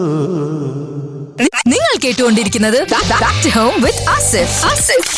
നിങ്ങൾ കേട്ടുകൊണ്ടിരിക്കുന്നത് back to home with Asif Asif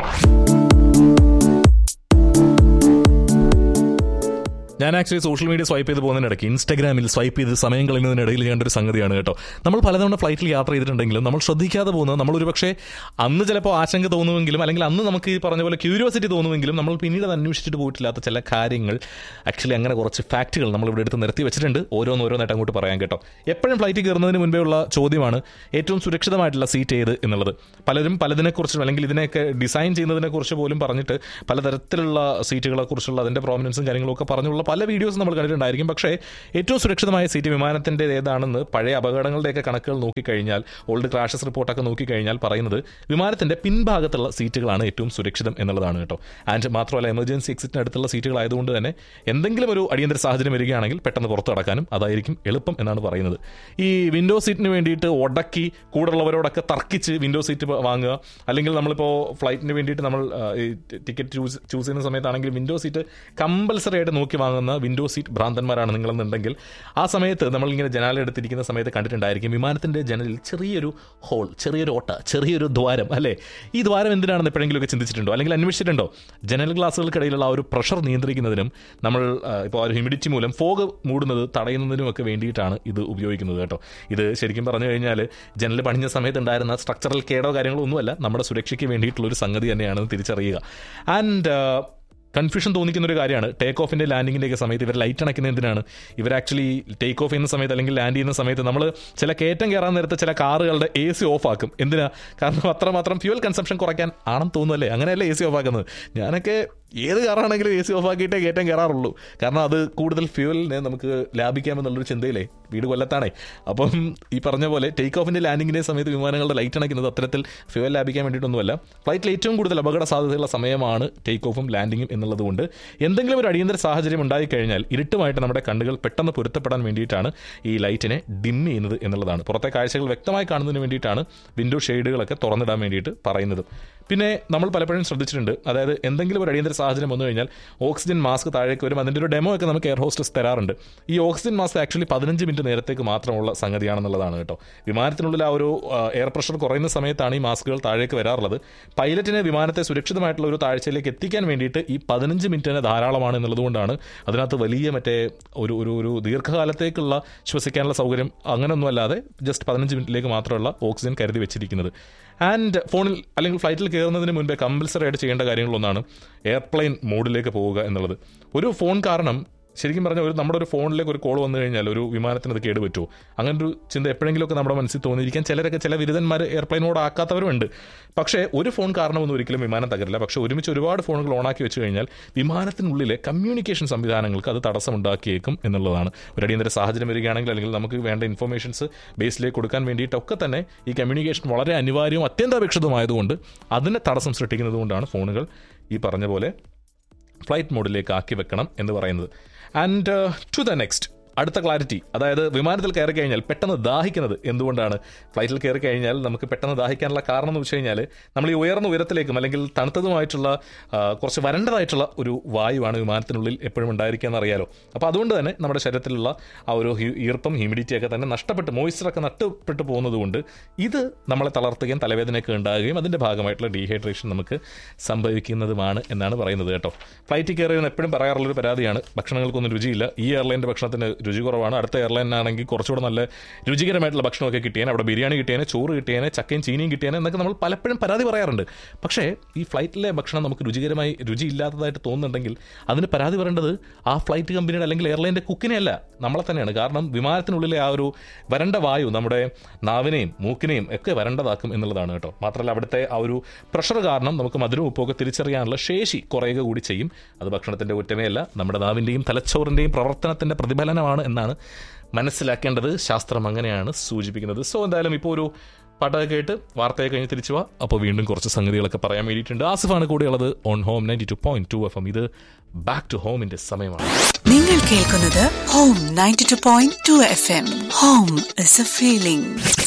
ഞാൻ ആക്ച്വലി സോഷ്യൽ മീഡിയ സ്വൈപ്പ് ചെയ്ത് പോകുന്നതിനിടയ്ക്ക് ഇൻസ്റ്റാഗ്രാമിൽ സ്വൈപ്പ് ചെയ്ത് സമയം കളയുന്നതിനിടയിൽ കണ്ട ഒരു സംഗതിയാണ് കേട്ടോ നമ്മൾ പലതവണ ഫ്ലൈറ്റിൽ യാത്ര ചെയ്തിട്ടുണ്ടെങ്കിലും നമ്മൾ ശ്രദ്ധിക്കാതെ പോകുന്നത് നമ്മളൊരു പക്ഷേ അന്ന് ചിലപ്പോൾ ആശങ്ക തോന്നുമെങ്കിലും അല്ലെങ്കിൽ അന്ന് നമുക്ക് ഈ പറഞ്ഞ പോലെ ക്യൂരിയോസിറ്റി തോന്നുമെങ്കിലും നമ്മൾ പിന്നീട് അത് അന്വേഷിച്ചിട്ട് പോയിട്ടില്ലാത്ത ചില കാര്യങ്ങൾ ആക്ച്വലി അങ്ങനെ കുറച്ച് ഫാക്റ്റുകൾ നമ്മൾ ഇവിടെ എടുത്ത് നിർത്തി വെച്ചിട്ടുണ്ട് ഓരോന്ന് ഓരോന്നായിട്ട് അങ്ങോട്ട് പറയാൻ കേട്ടോ എപ്പോഴും ഫ്ലൈറ്റിൽ കയറുന്നതിന് മുൻപേ ഉള്ള ചോദ്യമാണ് ഏറ്റവും സുരക്ഷിതമായിട്ടുള്ള സീറ്റ് ഏത് എന്നുള്ളത് പലരും പലതിനെക്കുറിച്ചും അല്ലെങ്കിൽ ഇതിനെയൊക്കെ ഡിസൈൻ ചെയ്യുന്നതിനെക്കുറിച്ച് പോലും പറഞ്ഞിട്ട് പലതരത്തിലുള്ള സീറ്റുകളെ കുറിച്ചുള്ള അതിൻ്റെ പ്രോമിനൻസും കാര്യങ്ങളും ഒക്കെ പറഞ്ഞുള്ള പല വീഡിയോസ് നമ്മൾ കണ്ടിട്ടുണ്ടായിരിക്കും പക്ഷേ ഏറ്റവും സുരക്ഷിതമായ സീറ്റ് വിമാനത്തിൻ്റെ ഏതാണെന്ന് പഴയ അപകടങ്ങളുടെയൊക്കെ കണക്കുകൾ നോക്കിക്കഴിഞ്ഞാൽ ഓൾഡ് ക്രാഷസ് റിപ്പോർട്ടൊക്കെ നോക്കിക്കഴിഞ്ഞാൽ പറയുന്നത് വിമാനത്തിൻ്റെ പിൻഭാഗത്തുള്ള സീറ്റുകളാണ് ഏറ്റവും സുരക്ഷിതം എന്നുള്ളതാണ് കേട്ടോ ആൻഡ് മാത്രമല്ല എമർജൻസി എക്സിറ്റിന് അടുത്തുള്ള സീറ്റുകളായതുകൊണ്ട് തന്നെ എന്തെങ്കിലും ഒരു അടിയന്തര സാഹചര്യം വരികയാണെങ്കിൽ പെട്ടെന്ന് പുറത്തു കടക്കാനും അതായിരിക്കും എളുപ്പം എന്നാണ് പറയുന്നത് ഈ വിൻഡോ സീറ്റിന് വേണ്ടിയിട്ട് ഉടക്കി കൂടുള്ളവരോടൊക്കെ തർക്കിച്ച് വിൻഡോ സീറ്റ് വാങ്ങുക അല്ലെങ്കിൽ നമ്മളിപ്പോൾ ഫ്ലൈറ്റിന് വേണ്ടിയിട്ട് നമ്മൾ ആ, ഈ ടിക്കറ്റ് ചൂസ് ചൂസ് ചെയ്യുന്ന സമയത്താണെങ്കിൽ വിൻഡോ സീറ്റ് കമ്പൽസറി ആയിട്ട് നോക്കി വാങ്ങുന്ന വിൻഡോ സീറ്റ് ഭ്രാന്തന്മാരാണ് നിങ്ങളെന്നുണ്ടെങ്കിൽ ആ സമയത്ത് നമ്മളിങ്ങനെ ജനാല എടുത്തിരിക്കുന്ന സമയത്ത് കണ്ടിട്ടുണ്ടായിരിക്കും വിമാനത്തിൻ്റെ ജനലിൽ ചെറിയൊരു ഹോൾ ചെറിയൊരു ഓട്ട ചെറിയൊരു ദ്വാരം അല്ലേ ഈ ദ്വാരം എന്തിനാണെന്ന് എപ്പോഴെങ്കിലുമൊക്കെ ചിന്തിച്ചിട്ടുണ്ടോ അല്ലെങ്കിൽ അന്വേഷിച്ചിട്ടുണ്ടോ ജനൽ ഗ്ലാസുകൾക്കിടയിലുള്ള ആ ഒരു പ്രഷർ നിയന്ത്രിക്കുന്നതിനും നമ്മൾ ആ, ഇപ്പോൾ ആ ഒരു ഹ്യൂമിഡിറ്റി മൂലം ഫോഗ് മൂടുന്നത് തടയുന്നതിനുമൊക്കെ വേണ്ടിയിട്ടാണ് ഇത് ഉപയോഗിക്കുന്നത് കേട്ടോ ഇത് ശരിക്കും പറഞ്ഞു കഴിഞ്ഞാൽ ജനൽ പണിഞ്ഞ സമയത്ത് ഉണ്ടായിരുന്ന സ്ട്രക്ചറൽ കേടോ കാര്യങ്ങളോ ഒന്നുമല്ല നമ്മുടെ സുരക്ഷയ്ക്ക് വേണ്ടിയിട്ടുള്ള ഒരു സംഗതി തന്നെയാണെന്ന് തിരിച്ചറിയുക ആൻഡ് കൺഫ്യൂഷൻ തോന്നിക്കുന്ന ഒരു കാര്യമാണ് ടേക്ക് ഓഫിന്റെ ലാൻഡിങ്ങിന്റെ ഒക്കെ സമയത്ത് ഇവർ ലൈറ്റ് അണയ്ക്കുന്ന എന്തിനാണ് ഇവർ ആക്ച്വലി ടേക്ക് ഓഫ് ചെയ്യുന്ന സമയത്ത് അല്ലെങ്കിൽ ലാൻഡ് ചെയ്യുന്ന സമയത്ത് നമ്മൾ ചില കയറ്റം കയറാൻ നേരത്തെ ചില കാറുകളുടെ എ സി ഓഫ് ആക്കും എന്തിനാ കാരണം അത്രമാത്രം ഫ്യൂൽ കൺസംഷൻ കുറയ്ക്കാൻ ആണെന്ന് തോന്നുമല്ലേ അങ്ങനെയല്ലേ എ സി ഓഫ് ആക്കുന്നത് ഞാനൊക്കെ ഏത് കാറാണെങ്കിലും എ സി ഓഫ് ആക്കിയിട്ടേ കയറ്റം കയറാറുള്ളൂ കാരണം അത് കൂടുതൽ ഫ്യൂവലിനെ നമുക്ക് ലാഭിക്കാമെന്നുള്ളൊരു ചിന്തയിലേ വീട് കൊല്ലത്താണേ അപ്പം ഈ പറഞ്ഞ പോലെ ടേക്ക് ഓഫിന്റെ ലാൻഡിങ്ങിന്റെ സമയത്ത് വിമാനങ്ങളുടെ ലൈറ്റ് അണയ്ക്കുന്നത് അത്തരത്തിൽ ഫ്യൂവൽ ലാഭിക്കാൻ വേണ്ടിയിട്ടൊന്നുമല്ല ഫ്ലൈറ്റിൽ ഏറ്റവും കൂടുതൽ അപകട സാധ്യതയുള്ള സമയമാണ് ടേക്ക് ഓഫും ലാൻഡിങ്ങും എന്നുള്ളതുകൊണ്ട് എന്തെങ്കിലും ഒരു അടിയന്തര സാഹചര്യം ഉണ്ടായിക്കഴിഞ്ഞാൽ ഇരുട്ടുമായിട്ട് നമ്മുടെ കണ്ണുകൾ പെട്ടെന്ന് പൊരുത്തപ്പെടാൻ വേണ്ടിയിട്ടാണ് ഈ ലൈറ്റിനെ ഡിം ചെയ്യുന്നത് എന്നുള്ളതാണ് പുറത്തെ കാഴ്ചകൾ വ്യക്തമായി കാണുന്നതിന് വേണ്ടിയിട്ടാണ് വിൻഡോ ഷെയ്ഡുകളൊക്കെ തുറന്നിടാൻ വേണ്ടിയിട്ട് പറയുന്നത് പിന്നെ നമ്മൾ പലപ്പോഴും ശ്രദ്ധിച്ചിട്ടുണ്ട് അതായത് എന്തെങ്കിലും ഒരു അടിയന്തര സാഹചര്യം വന്നു കഴിഞ്ഞാൽ ഓക്സിജൻ മാസ്ക് താഴേക്ക് വരും അതിൻ്റെ ഒരു ഡെമോ ഒക്കെ നമുക്ക് എയർ ഹോസ്റ്റസ് തരാറുണ്ട് ഈ ഓക്സിജൻ മാസ്ക് ആക്ച്വലി പതിനഞ്ച് മിനിറ്റ് നേരത്തേക്ക് മാത്രമുള്ള സംഗതിയാണെന്നുള്ളതാണ് കേട്ടോ വിമാനത്തിനുള്ളിൽ ആ ഒരു എയർ പ്രഷർ കുറയുന്ന സമയത്താണ് ഈ മാസ്കുകൾ താഴേക്ക് വരാറുള്ളത് പൈലറ്റിന് വിമാനത്തെ സുരക്ഷിതമായിട്ടുള്ള ഒരു താഴ്ചയിലേക്ക് എത്തിക്കാൻ വേണ്ടിയിട്ട് ഈ പതിനഞ്ച് മിനിറ്റ് തന്നെ ധാരാളമാണ് എന്നുള്ളതുകൊണ്ടാണ് അതിനകത്ത് വലിയ മറ്റേ ഒരു ഒരു ഒരു ദീർഘകാലത്തേക്കുള്ള ശ്വസിക്കാനുള്ള സൗകര്യം അങ്ങനെയൊന്നും അല്ലാതെ ജസ്റ്റ് പതിനഞ്ച് മിനിറ്റിലേക്ക് മാത്രമുള്ള ഓക്സിജൻ കരുതി വെച്ചിരിക്കുന്നത് ആൻഡ് ഫോണിൽ അല്ലെങ്കിൽ ഫ്ലൈറ്റിൽ കയറുന്നതിന് മുൻപേ കമ്പൽസറി ആയിട്ട് ചെയ്യേണ്ട കാര്യങ്ങളൊന്നാണ് എയർപ്ലെയിൻ മോഡിലേക്ക് പോവുക എന്നുള്ളത് ഒരു ഫോൺ കാരണം ശരിക്കും പറഞ്ഞാൽ ഒരു നമ്മുടെ ഒരു ഫോണിലേക്ക് ഒരു കോൾ വന്നു കഴിഞ്ഞാൽ ഒരു വിമാനത്തിന് അത് കേടുപറ്റുമോ അങ്ങനെ ഒരു ചിന്ത എപ്പോഴെങ്കിലുമൊക്കെ നമ്മുടെ മനസ്സിൽ തോന്നിയിരിക്കാൻ ചിലരൊക്കെ ചില ബിരുദന്മാർ എയർപ്ലെയിൻ മോഡ് ആക്കാത്തവരുമുണ്ട് പക്ഷേ ഒരു ഫോൺ കാരണമൊന്നും ഒരിക്കലും വിമാനം തകരില്ല പക്ഷേ ഒരുമിച്ച് ഒരുപാട് ഫോണുകൾ ഓണാക്കി വെച്ച് കഴിഞ്ഞാൽ വിമാനത്തിനുള്ളിലെ കമ്മ്യൂണിക്കേഷൻ സംവിധാനങ്ങൾക്ക് അത് തടസ്സമുണ്ടാക്കിയേക്കും എന്നുള്ളതാണ് ഒരു അടിയന്തര സാഹചര്യം വരികയാണെങ്കിൽ അല്ലെങ്കിൽ നമുക്ക് വേണ്ട ഇൻഫർമേഷൻസ് ബേസിലേക്ക് കൊടുക്കാൻ വേണ്ടിയിട്ടൊക്കെ തന്നെ ഈ കമ്മ്യൂണിക്കേഷൻ വളരെ അനിവാര്യവും അത്യന്താപേക്ഷിതമായതുകൊണ്ട് അതിനെ തടസ്സം സൃഷ്ടിക്കുന്നത് കൊണ്ടാണ് ഫോണുകൾ ഈ പറഞ്ഞ പോലെ ഫ്ലൈറ്റ് മോഡിലേക്ക് ആക്കി വെക്കണം എന്ന് പറയുന്നത് ആൻഡ് ടു ദ നെക്സ്റ്റ് അടുത്ത ക്ലാരിറ്റി അതായത് വിമാനത്തിൽ കയറി കഴിഞ്ഞാൽ പെട്ടെന്ന് ദാഹിക്കുന്നത് എന്തുകൊണ്ടാണ് ഫ്ലൈറ്റിൽ കയറി കഴിഞ്ഞാൽ നമുക്ക് പെട്ടെന്ന് ദാഹിക്കാനുള്ള കാരണം എന്ന് വെച്ച് കഴിഞ്ഞാൽ നമ്മൾ ഈ ഉയർന്ന ഉയരത്തിലേക്കും അല്ലെങ്കിൽ തണുത്തതുമായിട്ടുള്ള ആ, കുറച്ച് വരണ്ടതായിട്ടുള്ള ഒരു വായുവാണ് വിമാനത്തിനുള്ളിൽ എപ്പോഴും ഉണ്ടായിരിക്കുക എന്നറിയാലോ അപ്പോൾ അതുകൊണ്ട് തന്നെ നമ്മുടെ ശരീരത്തിലുള്ള ആ ഒരു ഹ്യൂ- ഈർപ്പം ഹ്യൂമിഡിറ്റി ഒക്കെ തന്നെ നഷ്ടപ്പെട്ട് മോയ്സ്ചറൊക്കെ നഷ്ടപ്പെട്ടു പോകുന്നത് കൊണ്ട് ഇത് നമ്മളെ തളർത്തുകയും തലവേദനയൊക്കെ ഉണ്ടാകുകയും അതിൻ്റെ ഭാഗമായിട്ടുള്ള ഡീഹൈഡ്രേഷൻ നമുക്ക് സംഭവിക്കുന്നതുമാണ് എന്നാണ് പറയുന്നത് കേട്ടോ ഫ്ലൈറ്റിൽ കയറി എപ്പോഴും പറയാറുള്ളൊരു പരാതിയാണ് ഭക്ഷണങ്ങൾക്കൊന്നും രുചിയില്ല ഈ എയർലൈൻ്റെ ഭക്ഷണത്തിന് രുചി കുറവാണ് അടുത്ത എയർലൈൻ ആണെങ്കിൽ കുറച്ചുകൂടെ നല്ല രുചികരമായിട്ടുള്ള ഭക്ഷണമൊക്കെ കിട്ടിയേനെ അവിടെ ബിരിയാണി കിട്ടിയേനെ ചോറ് കിട്ടിയേനെ ചക്കയും ചീനിയും കിട്ടിയേനെ എന്നൊക്കെ നമ്മൾ പലപ്പോഴും പരാതി പറയാറുണ്ട് പക്ഷേ ഈ ഫ്ലൈറ്റിലെ ഭക്ഷണം നമുക്ക് രുചികരമായി രുചിയില്ലാത്തതായിട്ട് തോന്നുന്നുണ്ടെങ്കിൽ അതിന് പരാതി പറയേണ്ടത് ആ ഫ്ലൈറ്റ് കമ്പനിയുടെ അല്ലെങ്കിൽ എയർലൈൻ്റെ കുക്കിനെയല്ല നമ്മളെ തന്നെയാണ് കാരണം വിമാനത്തിനുള്ളിലെ ആ ഒരു വരണ്ട വായു നമ്മുടെ നാവിനെയും മൂക്കിനെയും ഒക്കെ വരണ്ടതാക്കും എന്നുള്ളതാണ് കേട്ടോ മാത്രമല്ല അവിടുത്തെ ആ ഒരു പ്രഷർ കാരണം നമുക്ക് മധുരവും ഉപ്പൊക്കെ തിരിച്ചറിയാനുള്ള ശേഷി കുറയുക കൂടി ചെയ്യും അത് ഭക്ഷണത്തിൻ്റെ കുറ്റമേയല്ല നമ്മുടെ നാവിൻ്റെയും തലച്ചോറിൻ്റെയും പ്രവർത്തനത്തിൻ്റെ പ്രതിഫലനമാണ് എന്നാണ് മനസ്സിലാക്കേണ്ടത് ശാസ്ത്രം അങ്ങനെയാണ് സൂചിപ്പിക്കുന്നത് സോ എന്തായാലും ഇപ്പോൾ ഒരു പാട്ടൊക്കെ കേട്ട് വാർത്തയൊക്കെ കഴിഞ്ഞ് തിരിച്ചു പോവാ അപ്പോൾ വീണ്ടും കുറച്ച് സംഗതികളൊക്കെ പറയാൻ വേണ്ടിയിട്ടുണ്ട് ആസിഫാണ് കൂടെയുള്ളത് on home ninety two point two F M ഇത് ബാക്ക് ടു ഹോമിന്റെ സമയമാണ് നിങ്ങൾ കേൾക്കുന്നത് home ninety two point two F M home is a feeling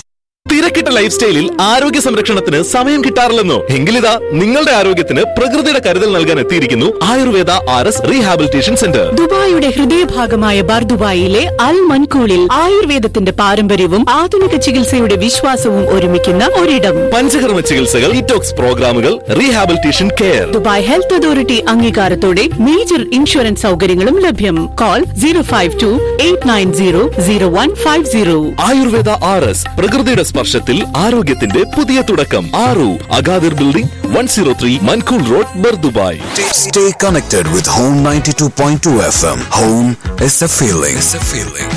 തിരക്കിട്ട ലൈഫ് സ്റ്റൈലിൽ ആരോഗ്യ സംരക്ഷണത്തിന് സമയം കിട്ടാറില്ലെന്നോ എങ്കിലിതാ നിങ്ങളുടെ ആരോഗ്യത്തിന് പ്രകൃതിയുടെ കരുതൽ നൽകാൻ എത്തിയിരിക്കുന്നു Ayurveda R S rehabilitation centre ദുബായിയുടെ ഹൃദയഭാഗമായ ബർദുബായിലെ അൽ മൻകൂളിൽ ആയുർവേദത്തിന്റെ പാരമ്പര്യവും ആധുനിക ചികിത്സയുടെ വിശ്വാസവും ഒരുമിക്കുന്ന ഒരിടം പഞ്ചകർമ്മ ചികിത്സകൾ ഇറ്റോക്സ് പ്രോഗ്രാമുകൾ rehabilitation care Dubai health authority അംഗീകാരത്തോടെ മേജർ ഇൻഷുറൻസ് സൗകര്യങ്ങളും ലഭ്യം call zero five two eight nine zero zero one five zero Ayurveda R S പ്രകൃതിയുടെ സ്പർശത്തിൽ ആരോഗ്യത്തിന്റെ പുതിയ തുടക്കം ആറു Agadir building one zero three Mankhool road Bur Dubai Stay connected with Home 92.2 FM. Home is a feeling. It's a feeling.